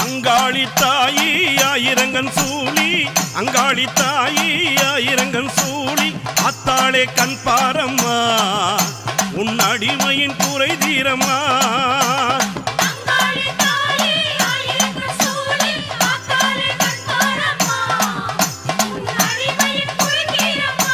அங்காளி தாயி ஆயிரங்கன் சூழி அங்காளி தாயி ஆயிரங்கன் சூழி அத்தாளே கண் பாரம்மா உன் அடிமையின் குறை தீரம்மா அங்காளி தாயே ஆயிரங்கள் சூழி ஆத்தாளே கண்பாரம்மா உன் அடிமையின் குறைதீரம்மா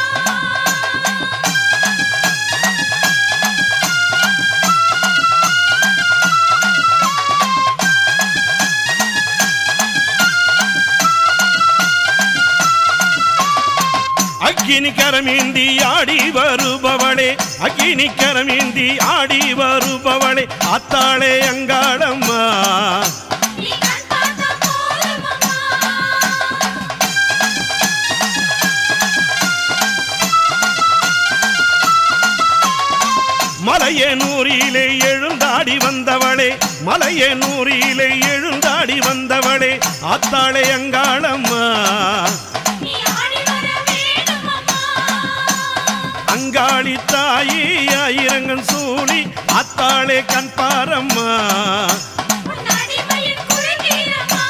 அக்கினி கரமேந்தி ஆடி வருபவளே அக்கினி கரமேந்தி ஆடி வருபவளே அத்தாளே அங்காளம்மா நீ கண் பார்த்த போதுமம்மா மலைய நூறிலே எழுந்தாடி வந்தவளே மலைய நூறிலே எழுந்தாடி வந்தவளே அத்தாளே அங்காளம்மா நீ ஆடி வர வேணுமம்மா அங்காளி தாயி ஆயிரங்கன் சூழி அத்தாளே கண் பாரம்மா உன் அடிமையின் குறைதீரம்மா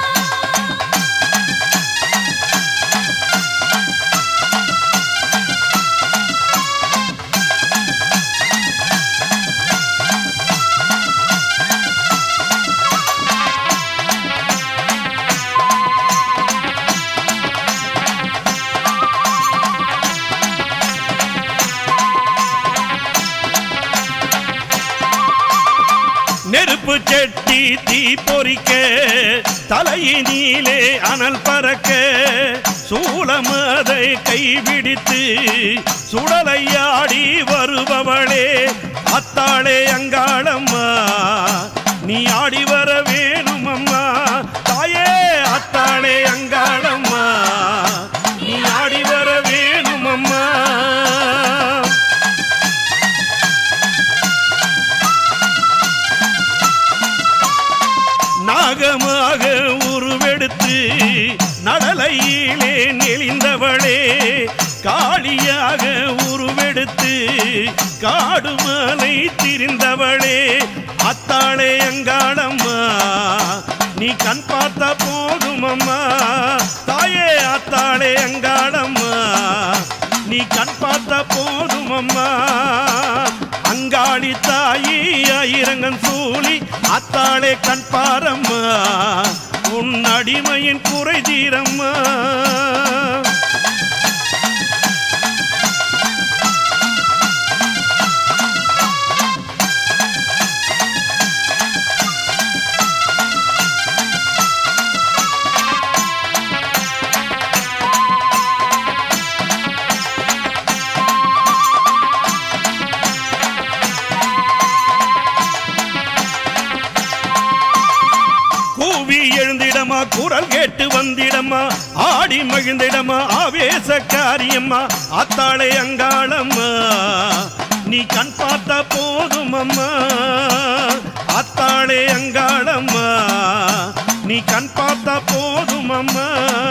நெருப்பு செட்டி தீ பொறிக்க தலையினிலே அனல் பறக்க சூளமதை கைவிடித்து சுடலையாடி வருபவளே அத்தாளே அங்காளம்மா நீ ஆடி வர வேணுமம்மா தாயே அத்தாளே அங்காளம்மா நீ ஆடி வர வேணுமம்மா நாகமாக உருவெடுத்து நடலையிலே நெளிந்தவளே காளியாக உருவெடுத்து காடுமலை திரிந்தவளே அத்தாளே அங்காளம்மா நீ கண் பார்த்த போதுமம்மா தாயே அத்தாளே அங்காளம்மா நீ கண் பார்த்த போதுமம்மா அங்காளி தாயி ஆயிரங்கன் சூழி அத்தாளே கண் பாரம்மா உன் அடிமையின் குறை தீரம்மா கூவி எழுந்திடமா குரல் கேட்டு வந்திடமா ஆடி மகிழ்ந்திடமா ஆவேச காரியம்மா அத்தாளே அங்காளம்மா நீ கண் பார்த்த போதும் அம்மா அத்தாளே அங்காளம்மா நீ கண் பார்த்த போதும் அம்மா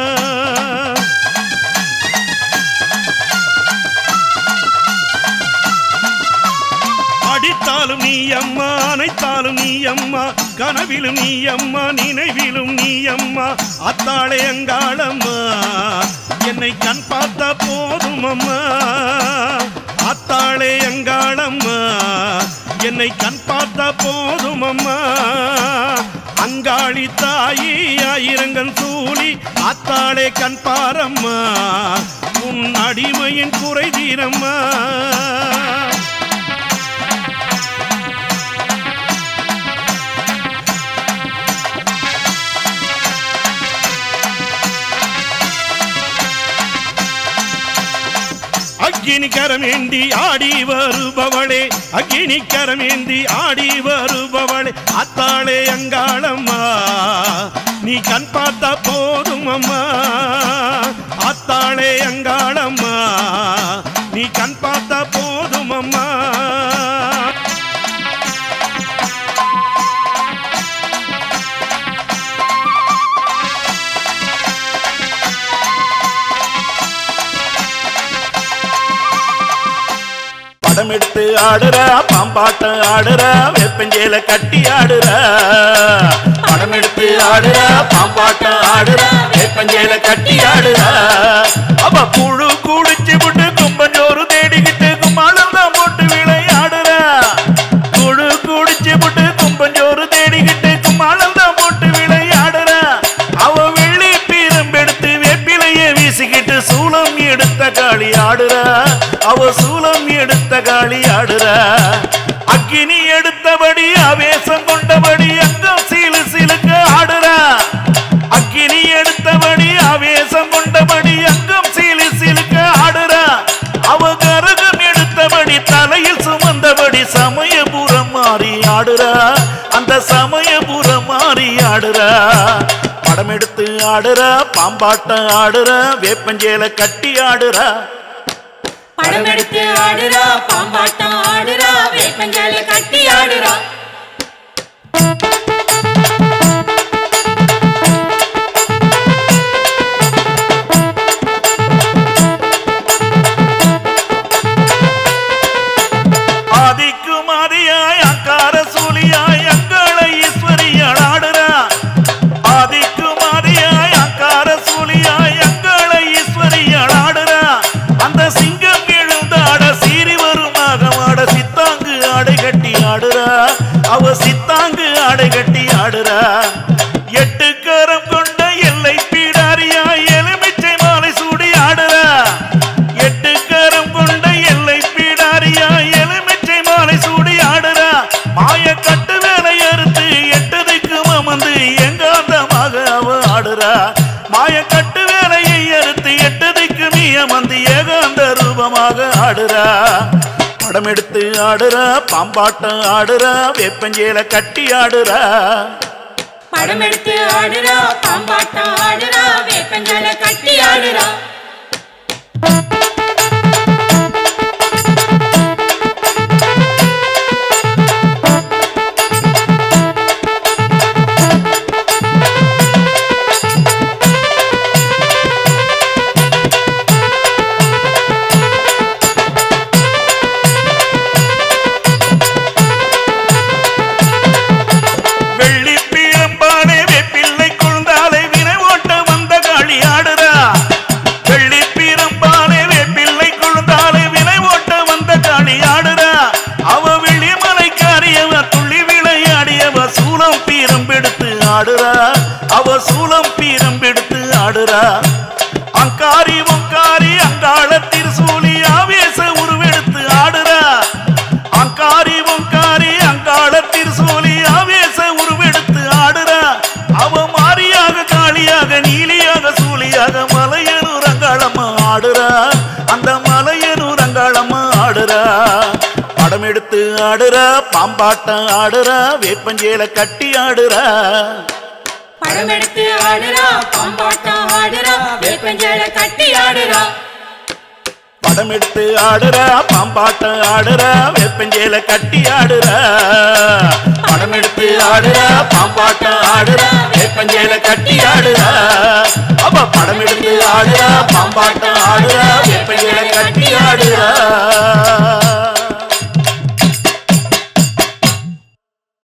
அடித்தாலும் நீ அம்மா அனைத்தாலும் நீ அம்மா கனவிலும் நீ அம்மா நினைவிலும் நீ அம்மா அத்தாளே அங்காளம்மா என்னை கண் பார்த்த போதும் அம்மா அத்தாளே அங்காளம்மா என்னை கண் பார்த்த போதும் அம்மா அங்காளி தாயி ஆயிரங்கன் சூழி அத்தாளே கண் பாரம்மா உன் அடிமையின் குறை தீரம்மா அக்கினி கரமேந்தி ஆடி வருபவளே அக்கினி கரமேந்தி ஆடி வருபவளே அத்தாளே அங்காளம்மா நீ கண் பார்த்த போதும் அம்மா அத்தாளே அங்காளம்மா நீ கண் பார்த்த போதும் அம்மா படமெடுத்து ஆடுற பாம்பாட்டம் ஆடுற வேப்பஞ்சேல கட்டி ஆடுற படம் எடுத்து ஆடுற பாம்பாட்டம் ஆடுற வேப்பஞ்சேல கட்டி ஆடுற அப்ப புழு குடிச்சு விட்டு கும்பஞ்சோறு தேடிக்கிட்டு கும்மாளம் தான் போட்டு விளையாடுற குழு குடிச்சு விட்டு கும்பஞ்சோறு தேடிக்கிட்டு கும்மாளம் தான் போட்டு விளையாடுற அவ வெள்ளி பீரம்பெடுத்து வேப்பிலைய வீசிக்கிட்டு சூலம் எடுத்த காளி ஆடுற அவ சூலம் எடுத்த காளி ஆடுற அக்கினி எடுத்தபடி ஆவேசம் கொண்டபடி அங்கம் சீலு சிலுக்க ஆடுற அக்கினி எடுத்தபடி ஆவேசம் கொண்டபடி அங்கம் சீலு சிலுக்க ஆடுற அவ கரகம் எடுத்தபடி தலையில் சுமந்தபடி சமயபுரம் மாறி ஆடுற அந்த சமயபுரம் மாறி ஆடுற படம் எடுத்து ஆடுற பாம்பாட்டம் ஆடுற வேப்பஞ்சேல கட்டி ஆடுற படம் எடுத்து ஆடுறா பாம்பாட்டம் ஆடுறா வேப்பஞ்சால கட்டி ஆடுறா ஆதிக்கும் ஆதியாய் அக்கார சூலியாய் அங்காள ஈஸ்வரியாள் ஆடுறா ஆதிக்கும் ஆதியாய் அக்கார சூலியாய் அங்காள ஈஸ்வரியாள் ஆடுறா அந்த சிங்கம் எழுந்தாட சீறி வரும் ஆகமாட சித்தாங்கு ஆடை கட்டி ஆடுறா அவ சித்தாங்கு ஆடை கட்டி ஆடுறா எட்டு கரம் கொண்ட எல்லை பீடாரியாய் எலுமிச்சை மாலை சூடி ஆடுறா எட்டு கரம் கொண்ட எல்லை பீடாரியா எலுமிச்சை மாலை சூடி ஆடுறா மாய கட்டு வேலை அறுத்து எட்டதுக்கு அமர்ந்து எங்காந்தமாக அவ ஆடுறா மாய கட்டு வேலையை அறுத்து எட்டதுக்கு மீ அமர்ந்து ஏகாந்த ரூபமாக ஆடுறா படம் எடுத்து ஆடுறா பாம்பாட்டம் ஆடுறா வேப்பஞ்சேல கட்டி ஆடுறா படம் எடுத்து ஆடுறா பாம்பாட்டம் ஆடுறா வேப்பஞ்சால கட்டி ஆடுறா வெள்ளி பீரம்பாலே வேப்பிள்ளை குழுந்தாலே வினை ஓட்ட வந்த காளி ஆடுறா வெள்ளி பீரம்பாலே வேப்பிள்ளை குழுந்தாலே வினை ஓட்ட வந்த காளி ஆடுறா அவ வெள்ளிமலைக்காரியவ துள்ளி விளையாடியவ சூலம் பீரம்பெடுத்து ஆடுறா அவ சூலம் பீரம்பெடுத்து ஆடுறா அங்காரி ஒங்காரி அங்காள திருசூலி ஆவேச உருவெடுத்து ஆடுறா அங்காரி ஒங்காரி அங்காள திருசூலி ஆவேச உருவெடுத்து ஆடுறா அவ மாரியாக காளியாக நீலியாக சூலியாக மலையனூர் அங்காளம்மா ஆடுறா அந்த மலையனூர் அங்காளம்மா ஆடுறா படம் எடுத்து ஆடுறா பாம்பாட்டம் ஆடுறா வேப்பஞ்சேல கட்டி ஆடுறா படம் எடுத்து ஆடுறா பாம்பாட்டம் ஆடுறா வேப்பஞ்சால கட்டி ஆடுறா படம் எடுத்து ஆடுறா பாம்பாட்டம் ஆடுறா வேப்பஞ்சேல கட்டி ஆடுறா படம் எடுத்து ஆடுறா பாம்பாட்டம் ஆடுறா வேப்பஞ்சேல கட்டி ஆடுறா